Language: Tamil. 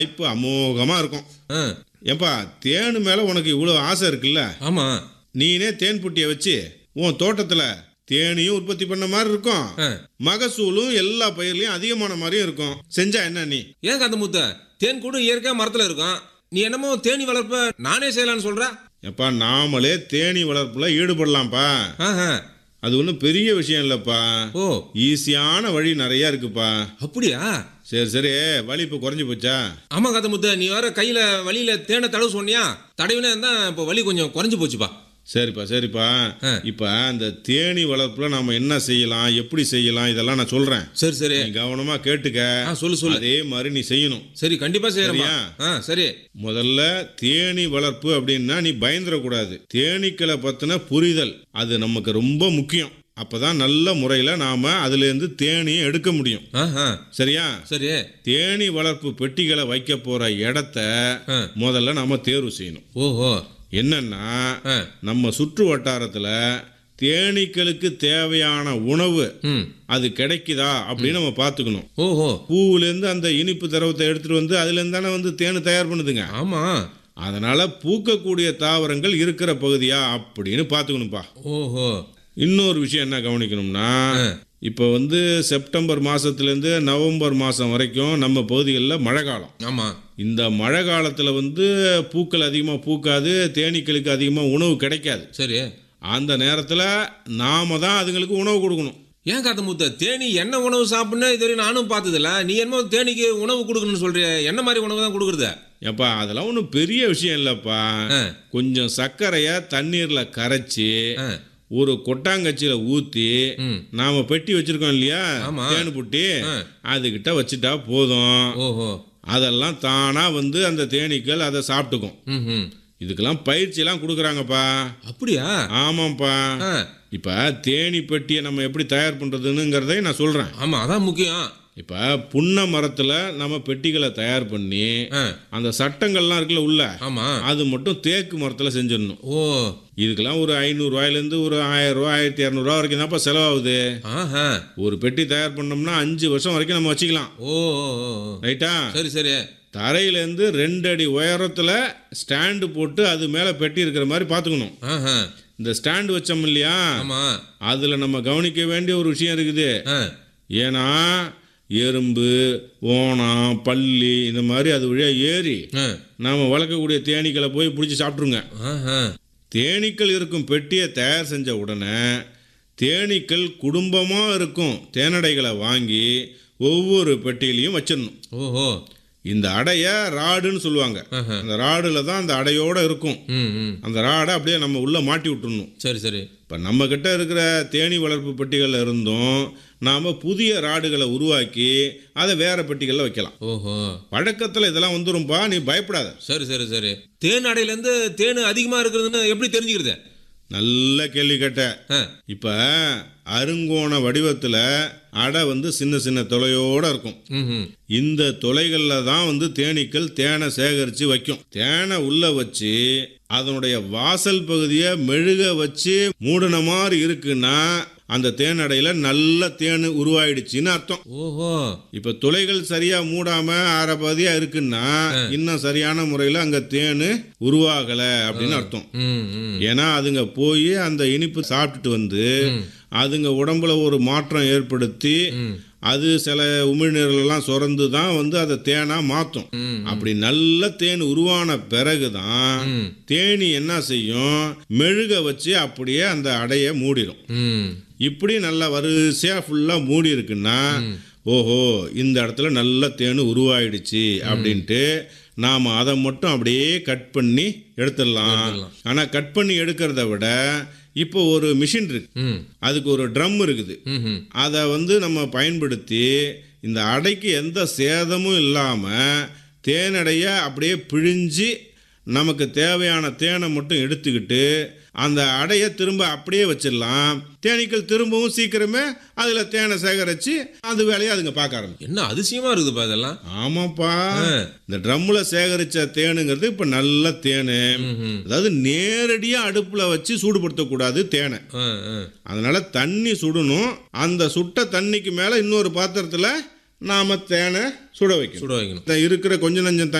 இப்போ அமோகமா இருக்கும் ஆ ஏப்பா தேனு மேல உனக்கு இவ்வளோ ஆசை இருக்குல்ல ஆமா நீனே தேன் புட்டியை வச்சு உன் தோட்டத்துல தேனியும் உற்பத்தி பண்ண மாதிரி இருக்கும் ஆ. மகசூலும் எல்லா பயிர்லயும் அதிகமான மாதிரியும் இருக்கும் செஞ்சா என்ன நீ ஏன் காந்த முத்த தேன் கூட இயற்கையா மரத்துல இருக்கும் நீ என்னமோ தேனி வளர்ப்ப நானே செய்யலாம்னு சொல்ற எப்பா நாமளே தேனி வளர்ப்புல ஈடுபடலாம்ப்பா ஆஹா அது ஒன்றும் பெரிய விஷயம் இல்லைப்பா ஓ ஈஸியான வழி நிறைய இருக்குப்பா அப்படியா சரி சரி வலி இப்போ குறைஞ்சி போச்சா ஆமா காந்த முத்த நீ வேற கையில வலியில தேனை தடவு சொன்னியா தடவினா தான் இப்போ வலி கொஞ்சம் குறைஞ்சு போச்சுப்பா சரிப்பா சரிப்பா ஆ. இப்போ அந்த தேனி வளர்ப்புல நாம என்ன செய்யலாம் எப்படி செய்யலாம் இதெல்லாம் நான் சொல்றேன் சரி சரி நீ கவனமா கேட்டுக்க ஆ சொல்லு சொல்லு அதே மாதிரி நீ செய்யணும் சரி கண்டிப்பா செய்யறேம்மா சரியா? ஆ சரி முதல்ல தேனி வளர்ப்பு அப்படின்னா நீ பயந்துடக்கூடாது தேனீக்களை பத்தின புரிதல் அது நமக்கு ரொம்ப முக்கியம் அப்பதான் நல்ல முறையில் நாம அதுலேருந்து தேனியை எடுக்க முடியும் ஆஹா சரியா சரி தேனி வளர்ப்பு பெட்டிகளை வைக்க போற இடத்த ஆ. முதல்ல நாம தேர்வு செய்யணும் ஓஹோ என்னன்னா ஆ நம்ம சுற்று வட்டாரத்துல தேனீக்களுக்கு தேவையான உணவு ம் அது கிடைக்குதா அப்படின்னு நம்ம பார்த்துக்கணும் ஓஹோ பூவுலேருந்து அந்த இனிப்பு திரவத்தை எடுத்துட்டு வந்து அதுலேருந்து தானே வந்து தேன் தயார் பண்ணுதுங்க ஆமா அதனால பூக்கக்கூடிய தாவரங்கள் இருக்கிற பகுதியா அப்படின்னு பார்த்துக்கணும்ப்பா ஓஹோ இன்னொரு விஷயம் என்ன கவனிக்கணும்னா ஆ. இப்போ வந்து செப்டம்பர் மாசத்துலேருந்து நவம்பர் மாதம் வரைக்கும் நம்ம பகுதிகளில் மழை காலம் ஆமா இந்த மழை காலத்தில் வந்து பூக்கள் அதிகமாக பூக்காது தேனீக்களுக்கு அதிகமாக உணவு கிடைக்காது சரி அந்த நேரத்தில் நாம தான் அதுங்களுக்கு உணவு கொடுக்கணும் ஏன் காத்த முத்த தேனி என்ன உணவு சாப்பிடணும் இது வரையும் நானும் பார்த்ததில்ல நீ என்னமோ தேனிக்கு உணவு கொடுக்கணும்னு சொல்றிய என்ன மாதிரி உணவு தான் கொடுக்குறது ஏப்பா அதெல்லாம் ஒன்றும் பெரிய விஷயம் இல்லைப்பா ஆ. கொஞ்சம் சர்க்கரையை தண்ணீரில் கரைச்சி ஆ. ஒரு கொட்டாங்கச்சியில் ஊற்றி ம் நாம் பெட்டி வச்சுருக்கோம் இல்லையா ஆமா. தேனு புட்டி ஆ. அதுக்கிட்ட வச்சுட்டா போதும் ஓஹோ அதெல்லாம் தானாக வந்து அந்த தேனீக்கள் அதை சாப்பிட்டுக்கும் ம் ம் இதுக்கெல்லாம் பயிற்சியெல்லாம் கொடுக்குறாங்கப்பா அப்படியா ஆமாம்ப்பா ஆ இப்போ தேனி பெட்டியை நம்ம எப்படி தயார் பண்ணுறதுங்கிறதை நான் சொல்கிறேன் ஆமா அதான் முக்கியம் இப்போ புன்னை மரத்தில் நம்ம பெட்டிகளை தயார் பண்ணி ஆ அந்த சட்டங்கள்லாம் இருக்குல்ல உள்ள ஆமா அது மட்டும் தேக்கு மரத்தில் செஞ்சிடணும் ஓ இதுக்கெல்லாம் ஒரு ஐநூறுரூவாயிலேருந்து ஒரு ஆயிரம் ரூபா ஆயிரத்தி இரநூறுவா வரைக்கும் தான்ப்பா செலவாகுது ஆஹா ஒரு பெட்டி தயார் பண்ணோம்னா அஞ்சு வருஷம் வரைக்கும் நம்ம வச்சுக்கலாம் ஓ ஓ, ஓ, ஓ. ரைட்டா சரி சரி தரையிலேருந்து ரெண்டு அடி உயரத்தில் ஸ்டாண்டு போட்டு அது மேலே பெட்டி இருக்கிற மாதிரி பார்த்துக்கணும் ஆஹா இந்த ஸ்டாண்டு வச்சோம் இல்லையா ஆமா அதில் நம்ம கவனிக்க வேண்டிய ஒரு விஷயம் இருக்குது ஆ ஏன்னா எறும்பு ஓணம் பல்லி இந்த மாதிரி அது வழியாக ஏறி ஆ நாம் வளர்க்கக்கூடிய தேனீக்களை போய் பிடிச்சி சாப்பிட்ருங்க ஆஹா தேனீக்கள் இருக்கும் பெட்டியை தயார் செஞ்ச உடனே தேனீக்கள் குடும்பமாக இருக்கும் தேனடைகளை வாங்கி ஒவ்வொரு பெட்டியிலையும் வச்சிடணும் ஓஹோ இந்த அடையை ராடுன்னு சொல்லுவாங்க ஆஹா. அந்த ராடில் தான் அந்த அடையோட இருக்கும் ம் ம் அந்த ராடை அப்படியே நம்ம உள்ளே மாட்டி விட்டுறணும் சரி சரி இப்போ நம்ம கிட்ட இருக்கிற தேனி வளர்ப்பு பெட்டிகளில் இருந்தும் நாம் புதிய ராடுகளை உருவாக்கி அதை வேற பெட்டிகளில் வைக்கலாம் ஓஹோ பழக்கத்தில் இதெல்லாம் வந்துரும்பா நீ பயப்படாத சரி சரி சரி தேன் அடையிலேருந்து தேன் அதிகமாக இருக்கிறதுன்னு எப்படி தெரிஞ்சுக்கிறது நல்ல கேள்வி கேட்ட ஆ இப்போ அருங்கோண வடிவத்தில் அடை வந்து சின்ன சின்ன துளையோட இருக்கும் ம் ம் இந்த துளைகளில் தான் வந்து தேனீக்கள் தேனை சேகரித்து வைக்கும் தேனை உள்ள வச்சு அதனுடைய வாசல் பகுதியை மெழுக வச்சு மூடின மாதிரி இருக்குன்னா அந்த தேனடையில நல்ல தேன் உருவாயிடுச்சுன்னு அர்த்தம் ஓஹோ இப்போ துளைகள் சரியா மூடாம அரை பகுதியா இருக்குன்னா இன்னும் சரியான முறையில் அங்க தேன் உருவாகல அப்படின்னு அர்த்தம் ம் ம் ஏன்னா அதுங்க போய் அந்த இனிப்பு சாப்பிட்டுட்டு வந்து அதுங்க உடம்புல ஒரு மாற்றம் ஏற்படுத்தி ம். அது சில உமிழ்நீர்களெல்லாம் சுரந்து தான் வந்து அதை தேனா மாற்றும் ம். அப்படி நல்ல தேன் உருவான பிறகு தான் ம். தேனி என்ன செய்யும் மெழுக வச்சு அப்படியே அந்த அடையை மூடிடும் ம் இப்படி நல்லா வரிசையாக ஃபுல்லாக மூடி இருக்குன்னா ஓஹோ இந்த இடத்துல நல்ல தேன் உருவாயிடுச்சு அப்படின்ட்டு நாம் அதை மட்டும் அப்படியே கட் பண்ணி எடுத்துடலாம் ஆனால் கட் பண்ணி எடுக்கிறத விட இப்போ ஒரு மிஷின் இருக்கு ம் அதுக்கு ஒரு ட்ரம் இருக்குது ம் ம் அதை வந்து நம்ம பயன்படுத்தி இந்த அடைக்கு எந்த சேதமும் இல்லாமல் தேனடையை அப்படியே பிழிஞ்சு நமக்கு தேவையான தேனை மட்டும் எடுத்துக்கிட்டு அந்த அடையை திரும்ப அப்படியே வச்சிடலாம் தேனீக்கள் திரும்பவும் சீக்கிரமே அதில் தேனை சேகரித்து அது வேலையை அதுங்க பார்க்க ஆரம்பிக்கும் என்ன அதிசயமா இருக்குதுப்பா இதெல்லாம் ஆமாப்பா இந்த ட்ரம்மில் சேகரித்த தேனுங்கிறது இப்போ நல்ல தேன் ம் அதாவது நேரடியாக அடுப்பில் வச்சு சூடுபடுத்தக்கூடாது தேனை ஆ ஆ அதனால தண்ணி சுடணும் அந்த சுட்ட தண்ணிக்கு மேலே இன்னொரு பாத்திரத்தில் நாம் தேனை சுட வைக்கணும் சுட வைக்கணும் இந்த இருக்கிற கொஞ்ச நஞ்சம்